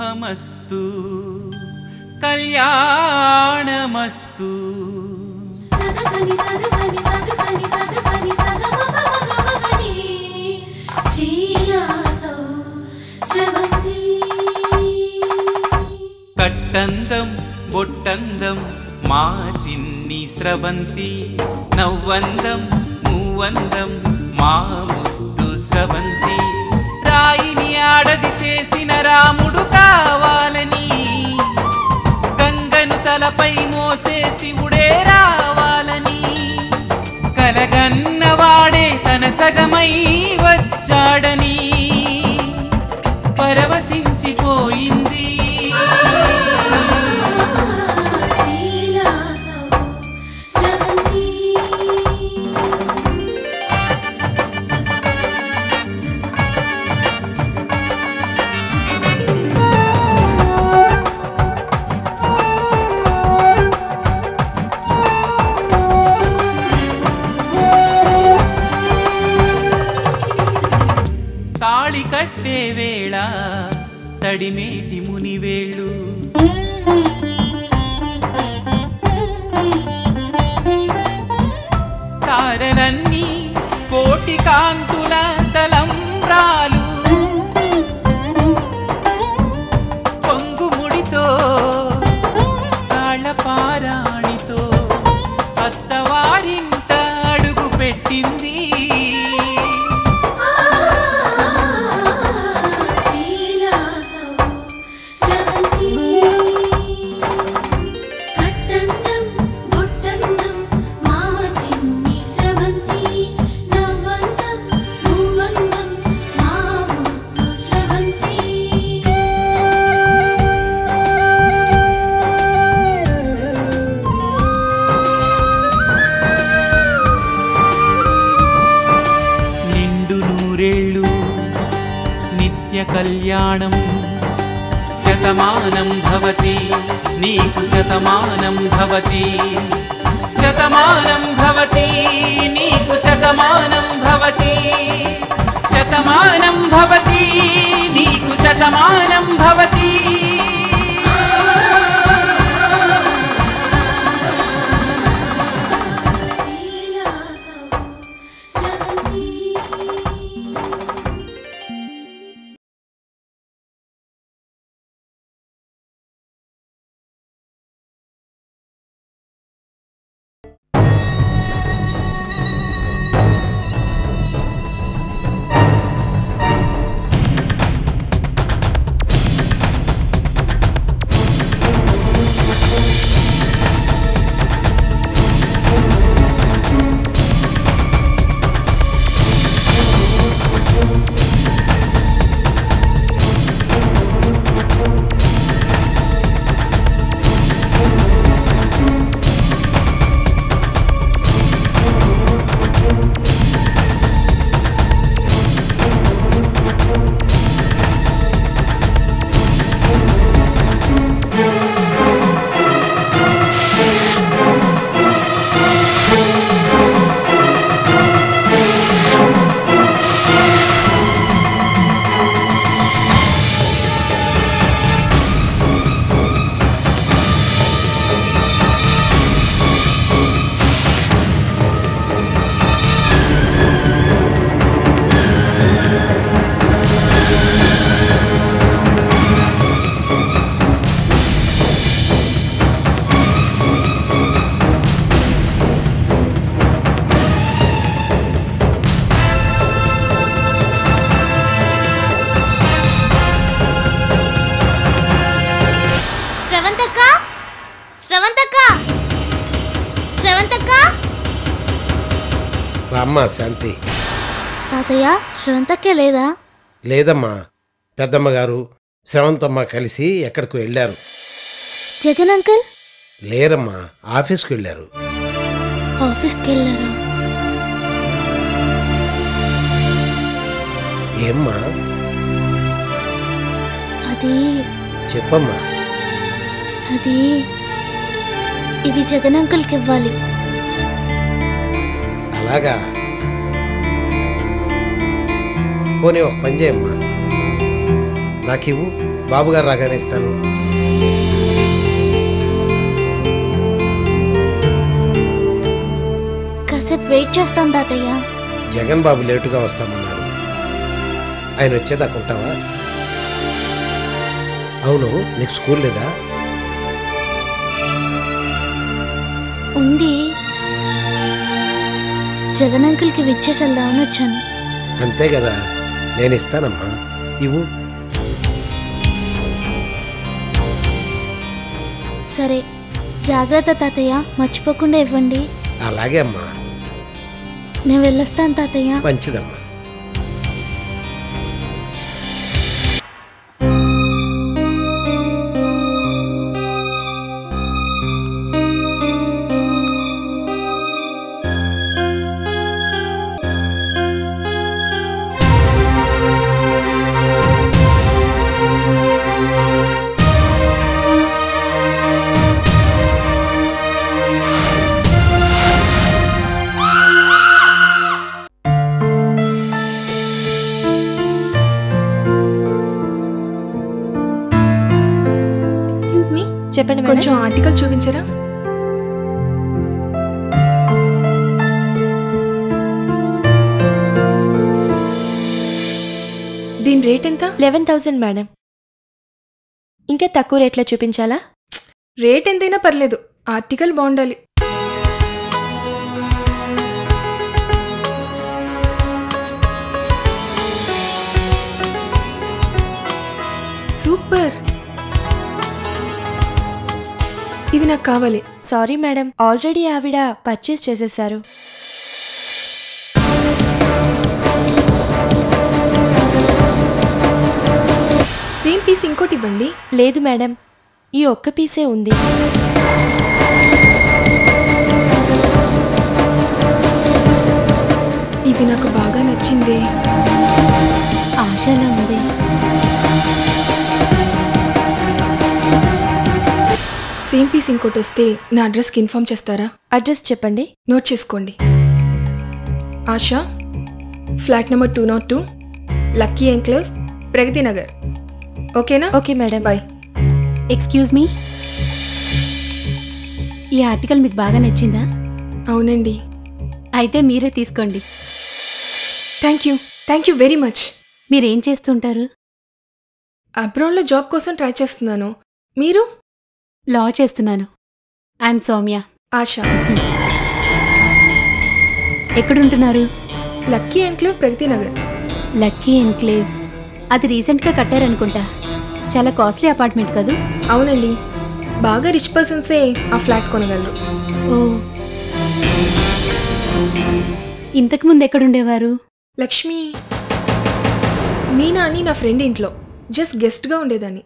శుభమస్తు కళ్యాణమస్తు సగ సని సగ సని సగ సని సగ సని సగ మగ మగ మగని చీలాసో స్రవంతి కట్టందం బొట్టందం మా చిన్ని స్రవంతి నవ్వందం మూవందం మా ముద్దు స్రవంతి రాయిని ఆడది చేసిన రాముడు కావాలని గంగను తలపై మోసే శివుడే రావాలని కలగన్నవాడే తన సగమై వచ్చాడని పరవశించిపోయింది చీలాసో స్రవంతి సుసు సుసు సుసు సుసు తాళి కట్టే వేళ తడిమేటి మునివేళ్ళు తారలన్నీ కోటి కాంతుల తలంబ్రాలు పొంగుముడితో తాళపారాణితో అత్తవారింట అడుగు పెట్టింది చీలాసో స్రవంతి కట్టందం బొట్టందం మా చిన్ని స్రవంతి నవ్వందం మూవందం మా ముద్దు స్రవంతి నిండు నూరేళ్ళు నిత్య కళ్యాణం శతమానం భవతి నీకు శతమానం భవతి శతమానం భవతి నీకు శతమానం భవతి శతమానం భవతి నీకు శతమానం భవతి చీలాసో స్రవంతి శ్రవంతక్క శ్రవంతక్క శ్రవంతక్క రామ్మా శాంతి తాతయ్య శ్రవంతక్కే లేదా లేదమ్మా పెద్దమ్మ గారు శ్రవంతమ్మ కలిసి ఎక్కడికి వెళ్ళారు జగన్ అంకుల్ లేరమ్మా ఆఫీస్కి వెళ్ళారు ఆఫీస్కి వెళ్ళారా ఏమ్మా అది చెప్పమ్మా అది ఇవి జగన్ అంకుల్కి ఇవ్వాలి అలాగా పోనీ ఒక పని చేయమ్మా నాకివ్వు బాబుగారు రాగానే ఇస్తాను కాసేపు వెయిట్ చేస్తాను తాతయ్య జగన్ బాబు లేటుగా వస్తామన్నారు ఆయన వచ్చేదాకా ఉంటావా అవును నీకు స్కూల్ లేదా ఉంది జగన్ అంకుల్కి విచ్చేసి వెళ్దామని వచ్చాను అంతే కదా నేను ఇస్తానమ్మా ఇవ్వు సరే జాగ్రత్త తాతయ్య మర్చిపోకుండా ఇవ్వండి అలాగే అమ్మా నేను వెళ్ళొస్తాను తాతయ్య మంచిదమ్మా ఎక్స్క్యూజ్ మీ చెప్పండి కొంచెం ఆర్టికల్ చూపించరా దీని రేట్ ఎంత లెవెన్ థౌసండ్ మేడం ఇంకా తక్కువ రేట్లో చూపించాలా రేట్ ఎంతైనా పర్లేదు ఆర్టికల్ బాగుండాలి సూపర్ ఇది నాకు కావాలి సారీ మేడం ఆల్రెడీ ఆవిడ పర్చేస్ చేసేసారు సేమ్ పీస్ ఇంకోటి ఇవ్వండి లేదు మేడం ఈ ఒక్క పీసే ఉంది ఇది నాకు బాగా నచ్చిందే ఆశలా ఉంది సేమ్ పీస్ ఇంకోటి వస్తే నా అడ్రస్కి ఇన్ఫామ్ చేస్తారా అడ్రస్ చెప్పండి నోట్ చేసుకోండి Asha flat number two nought two lucky enclave Pragati Nagar ఓకేనా okay madam bye excuse me ఈ ఆర్టికల్ మీకు బాగా నచ్చిందా అవునండి అయితే మీరే తీసుకోండి thank you thank you very much మీరేం చేస్తుంటారు అబ్రాడ్లో జాబ్ కోసం ట్రై చేస్తున్నాను మీరు లా చేస్తున్నాను ఐఎమ్ సౌమ్య ఆశా ఎక్కడుంటున్నారు lucky enclave Pragati Nagar lucky enclave అది రీసెంట్గా కట్టారనుకుంటా చాలా కాస్ట్లీ అపార్ట్మెంట్ కదూ అవునండి బాగా రిచ్ పర్సన్సే ఆ ఫ్లాట్ కొనగలరు ఓ ఇంతకు ముందు ఎక్కడుండేవారు లక్ష్మి మీనా అని నా ఫ్రెండ్ ఇంట్లో జస్ట్ గెస్ట్గా ఉండేదాన్ని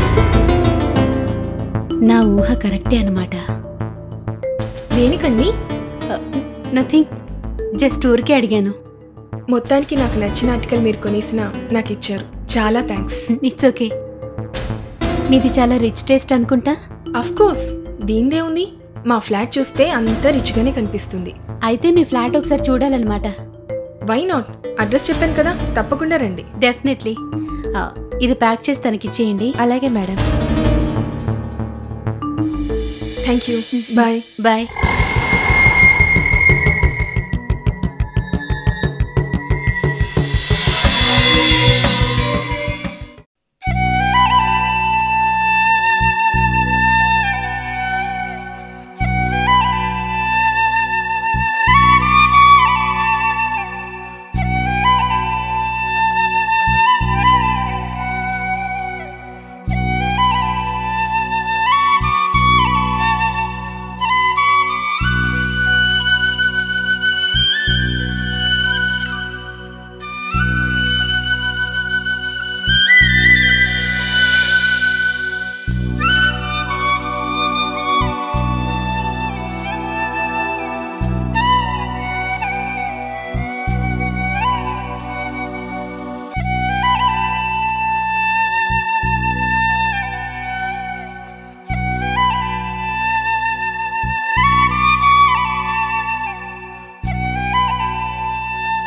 నా ఊహ కరెక్టే అనమాట దేనికండి నథింగ్ జస్ట్ ఊరికే అడిగాను మొత్తానికి నాకు నచ్చిన ఆర్టికల్ మీరు కొనేసిన నాకు ఇచ్చారు చాలా థ్యాంక్స్ ఇట్స్ ఓకే మీది చాలా రిచ్ టేస్ట్ అనుకుంటా అఫ్ కోర్స్ దీందే ఉంది మా ఫ్లాట్ చూస్తే అంతా రిచ్గానే కనిపిస్తుంది అయితే మీ ఫ్లాట్ ఒకసారి చూడాలన్నమాట వై నాట్ అడ్రస్ చెప్పాను కదా తప్పకుండా రండి డెఫినెట్లీ ఇది ప్యాక్ చేసి తనకిచ్చేయండి అలాగే madam thank you bye bye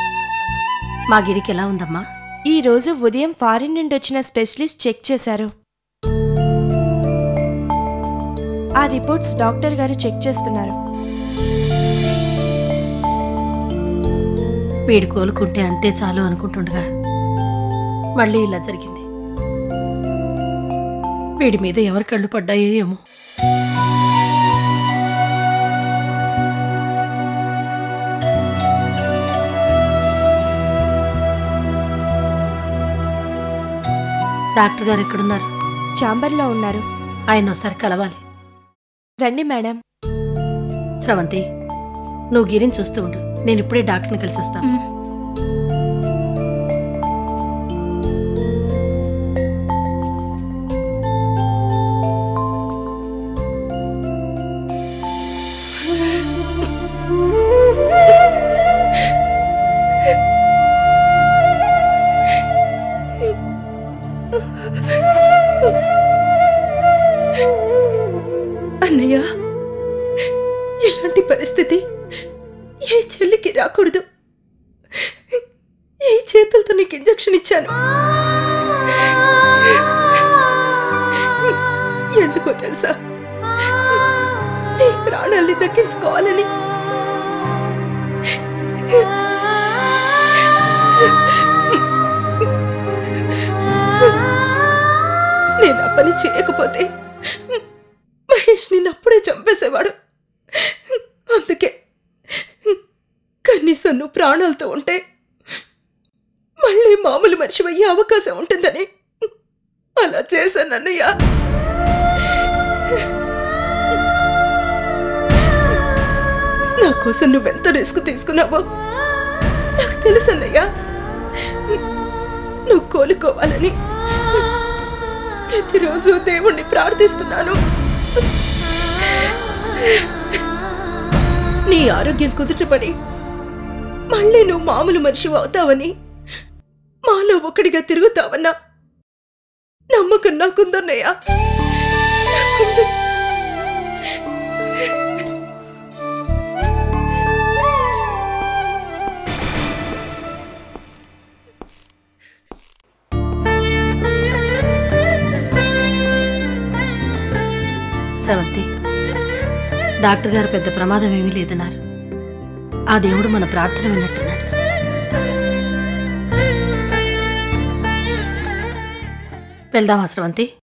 మా గిరికి ఎలా ఉందమ్మా ఈ రోజు ఉదయం ఫారిన్ నుండి వచ్చిన స్పెషలిస్ట్ చెక్ చేశారు ఆ రిపోర్ట్స్ డాక్టర్ గారు చెక్ చేస్తున్నారు వీడు కోలుకుంటే అంతే చాలు అనుకుంటుండగా మళ్ళీ ఇలా జరిగింది వీడి మీద ఎవరి కళ్ళు పడ్డాయో ఏమో డాక్టర్ గారు ఎక్కడున్నారు ఛాంబర్లో ఉన్నారు ఆయన ఒకసారి కలవాలి రండి మేడం స్రవంతి నువ్వు గిరిని చూస్తూ ఉండు నేను ఇప్పుడే డాక్టర్ని కలిసి వస్తాను అన్నయ్య ఇలాంటి పరిస్థితి ఏ చెల్లికి రాకూడదు ఏ చేతులతో నీకు ఇంజెక్షన్ ఇచ్చాను ఎందుకో తెలుసా నీ ప్రాణాల్ని దక్కించుకోవాలని నేను ఆ పని చేయకపోతే మహేష్ నిన్ను అప్పుడే చంపేసేవాడు అందుకే కనీసం నువ్వు ప్రాణాలతో ఉంటే మళ్ళీ మామూలు మనిషి అయ్యే అవకాశం ఉంటుందని అలా చేశాను అన్నయ్య నా కోసం నువ్వెంత రిస్క్ తీసుకున్నావో నాకు తెలుసు అన్నయ్య నువ్వు కోలుకోవాలని ప్రతిరోజు దేవుణ్ణి ప్రార్థిస్తున్నాను నీ ఆరోగ్యం కుదుటపడి మళ్ళీ నువ్వు మామూలు మనిషి అవుతావని మాలో ఒకటిగా తిరుగుతావన్నా నమ్మకం నాకుందన్నయ్యా స్రవంతి డాక్టర్ గారు పెద్ద ప్రమాదం ఏమీ లేదన్నారు ఆ దేవుడు మన ప్రార్థన విన్నట్టున్నాడు వెళ్దామా స్రవంతి